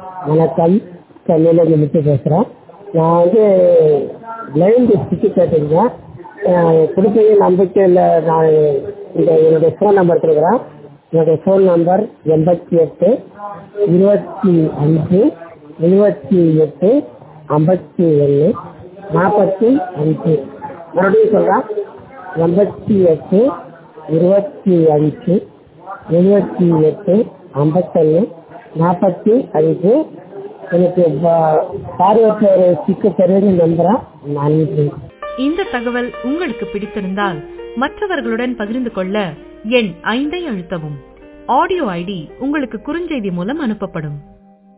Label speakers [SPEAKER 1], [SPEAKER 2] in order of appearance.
[SPEAKER 1] வணக்கம் சென்னையிலேருந்து முத்து பேசுகிறேன் நான் வந்து பிளைண்ட் டிக்கெட் கேட்டிருந்தேன் கொடுத்தது நம்பிக்கையில் நான் இந்த என்னுடைய ஃபோன் நம்பர் கொடுக்குறேன் என்னுடைய ஃபோன் நம்பர் எண்பத்தி எட்டு இருபத்தி அஞ்சு எழுபத்தி எட்டு ஐம்பத்தி ஒன்று நாற்பத்தி அஞ்சு மறுபடியும் சொல்கிறேன் எண்பத்தி எட்டு இருபத்தி அஞ்சு எழுபத்தி எட்டு ஐம்பத்தொன்று நாற்பத்தி அஞ்சு எனக்கு பார்வையற்ற ஒரு சிக்கு தெரிஞ்சு நம்புகிறேன் நன்றி
[SPEAKER 2] இந்த தகவல் உங்களுக்கு பிடித்திருந்தால் மற்றவர்களுடன் பகிர்ந்து கொள்ள எண் ஐந்தை அழுத்தவும் ஆடியோ ஐடி உங்களுக்கு குறுஞ்செய்தி மூலம் அனுப்பப்படும்